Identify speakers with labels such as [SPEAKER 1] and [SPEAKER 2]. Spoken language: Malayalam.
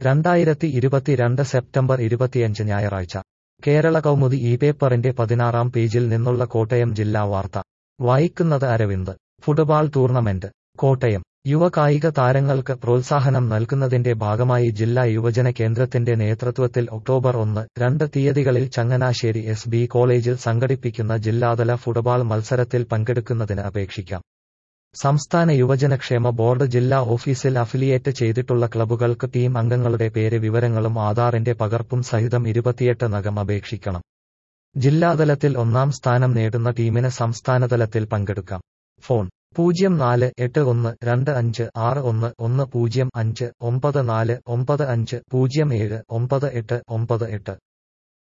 [SPEAKER 1] രണ്ടായിരത്തി ഇരുപത്തിരണ്ട് സെപ്റ്റംബർ ഇരുപത്തിയഞ്ച് ഞായറാഴ്ച കേരള കൗമുദി ഈ പേപ്പറിന്റെ പതിനാറാം പേജിൽ നിന്നുള്ള കോട്ടയം ജില്ലാ വാർത്ത വായിക്കുന്നത് അരവിന്ദ് ഫുട്ബാൾ ടൂർണമെന്റ് കോട്ടയം യുവ കായിക താരങ്ങൾക്ക് പ്രോത്സാഹനം നൽകുന്നതിന്റെ ഭാഗമായി ജില്ലാ യുവജന കേന്ദ്രത്തിന്റെ നേതൃത്വത്തിൽ ഒക്ടോബർ ഒന്ന് രണ്ട് തീയതികളിൽ ചങ്ങനാശ്ശേരി എസ് ബി കോളേജിൽ സംഘടിപ്പിക്കുന്ന ജില്ലാതല ഫുട്ബാൾ മത്സരത്തിൽ പങ്കെടുക്കുന്നതിന് അപേക്ഷിക്കാം സംസ്ഥാന യുവജനക്ഷേമ ബോർഡ് ജില്ലാ ഓഫീസിൽ അഫിലിയേറ്റ് ചെയ്തിട്ടുള്ള ക്ലബ്ബുകൾക്ക് ടീം അംഗങ്ങളുടെ പേര് വിവരങ്ങളും ആധാറിന്റെ പകർപ്പും സഹിതം ഇരുപത്തിയെട്ട് നകം അപേക്ഷിക്കണം ജില്ലാതലത്തിൽ ഒന്നാം സ്ഥാനം നേടുന്ന ടീമിന് സംസ്ഥാനതലത്തിൽ പങ്കെടുക്കാം ഫോൺ പൂജ്യം നാല് എട്ട് ഒന്ന് രണ്ട് അഞ്ച് ആറ് ഒന്ന് ഒന്ന് പൂജ്യം അഞ്ച് ഒമ്പത് നാല് ഒമ്പത് അഞ്ച് പൂജ്യം ഏഴ് ഒമ്പത് എട്ട് ഒമ്പത് എട്ട്